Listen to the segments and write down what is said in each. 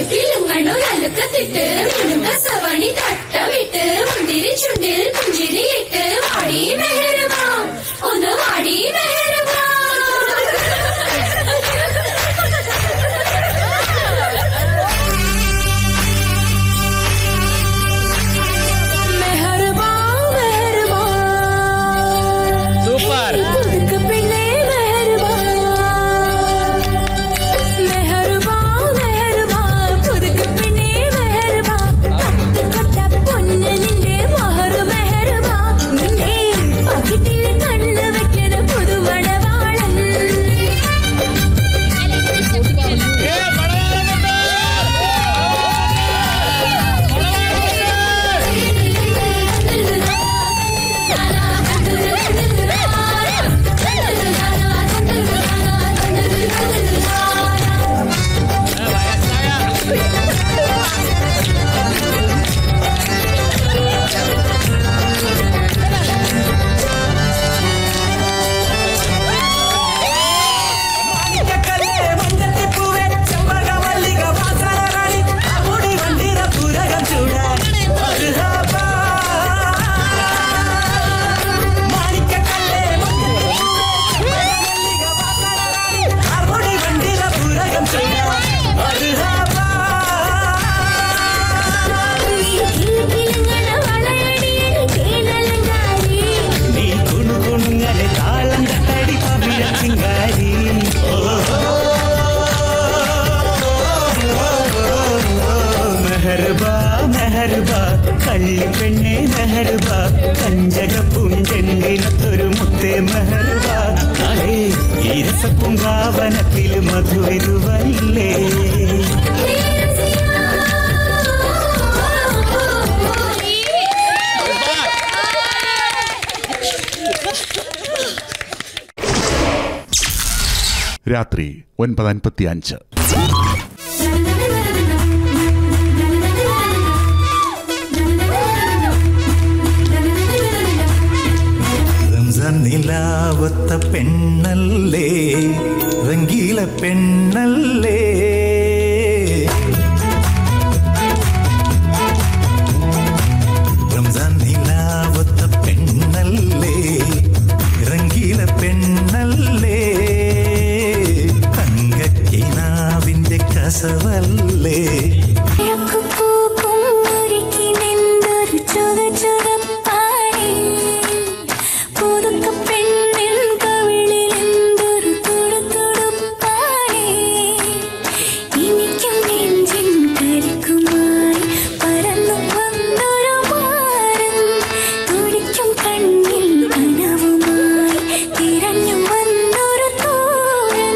അടുപ്പിലുങ്ങണു അലുക്കത്തിട്ട് മിനുങ്ങസവണി തട്ടമിട്ട് മുന്തിരി ചുണ്ടിൽ പുഞ്ചിരിയിട്ട് വാടി മെഹരുമാ ഒന്ന് വാടി മെഹരുമാ മെഹർബാ മെഹർബാ സൂപ്പർ പുതുക്ക് പെണ്ണേ മെഹർബാ മെഹർബാ മെഹർബാ പുതുക്ക് പെണ്ണേ മെഹർബാ കൊട്ട പൊന്ന് നിന്റെ മഹർ മെഹർബാ നിന്റെ പകിട്ടിൽ കണ്ണ് വെക്കണ പുതുമണവാളൻ കക്കലേ മഞ്ഞത്തിപ്പൂവേ ചെമ്പകമല്ലിക വാസനറാണി അമുടി വണ്ടിര പുരകം ചൂടാൻ മർഹബാ മാണിക്കക്കല്ലേ മഞ്ഞത്തിപ്പൂവേ ചെമ്പകമല്ലിക വാസനറാണി അമുടി വണ്ടിര പുരകം ചൂടാൻ മർഹബാ നീ കുണുകുണുങ്ങലെ താളം തട്ടടി പവിഴച്ചിങ്കാരി മെഹർബാ മെഹർബാ കള്ളിപ്പെണ്ണെ മെഹർബാ കഞ്ചക പൂഞ്ചെങ്കിലത്തൊരു മുത്തേ മെഹർബാ നാളെ ഈരസപ്പൂങ്കാവനത്തിൽ മധുവിരുവല്ലേ രാത്രി ഒൻപത് അൻപത്തി അഞ്ച് റംസാൻ നിലാവത്ത പെണ്ണല്ലേ റംഗീല പെണ്ണല്ലേ റംസാൻ നിലാവത്ത പെണ്ണല്ലേ റംഗീല പെണ്ണല്ലേ തങ്കക്കിനാവിന്റെ കസവല്ലേ തിരഞ്ഞു വന്നൊരു തോരൻ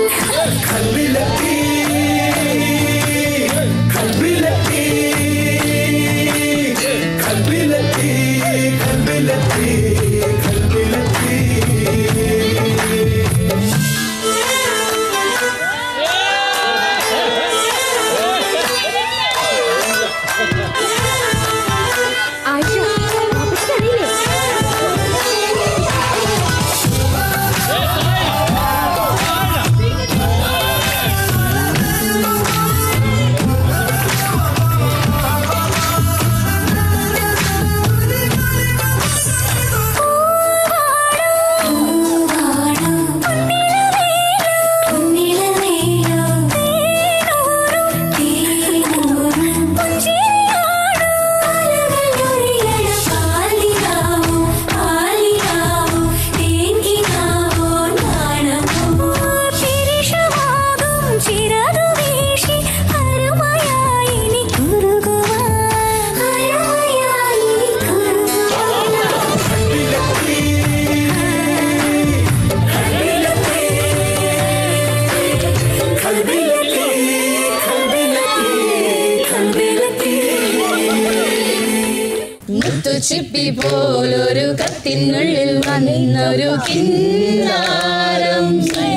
മുത്തുച്ചിപ്പി പോലൊരു കത്തിനുള്ളിൽ വന്നൊരു കിന്നാരം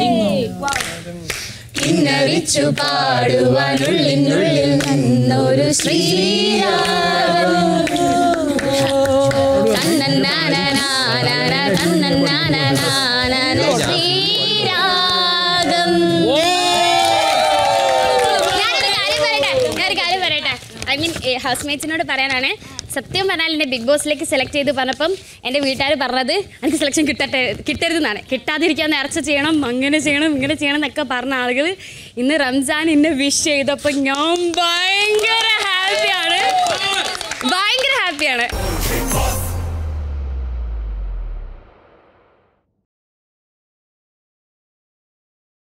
കിന്നരിച്ചു പാടുവാനുള്ളിനുള്ളിൽ വന്നൊരു ശ്രീരാഗം തന്നന്നാനാനാനാന, തന്നന്നാനാനാന, ശ്രീരാഗം ഞാനൊരു കാര്യം പറയട്ടെ? ഞാനൊരു കാര്യം ഐ മീൻ ഹൗസ്മേറ്റ്സിനോട് പറയാനാണ് സത്യം പറഞ്ഞാൽ എന്നെ ബിഗ് ബോസിലേക്ക് സെലക്ട് ചെയ്ത് പറഞ്ഞപ്പം എൻ്റെ വീട്ടുകാർ പറഞ്ഞത് എനിക്ക് സെലക്ഷൻ കിട്ടട്ടെ കിട്ടരുതെന്നാണ് കിട്ടാതിരിക്കാൻ നേർച്ച ചെയ്യണം അങ്ങനെ ചെയ്യണം ഇങ്ങനെ ചെയ്യണം എന്നൊക്കെ പറഞ്ഞ ആളുകൾ ഇന്ന് റംസാൻ എന്നെ വിഷ് ചെയ്തപ്പോൾ ഞാൻ ഭയങ്കര ഹാപ്പിയാണ് ഭയങ്കര ഹാപ്പിയാണ്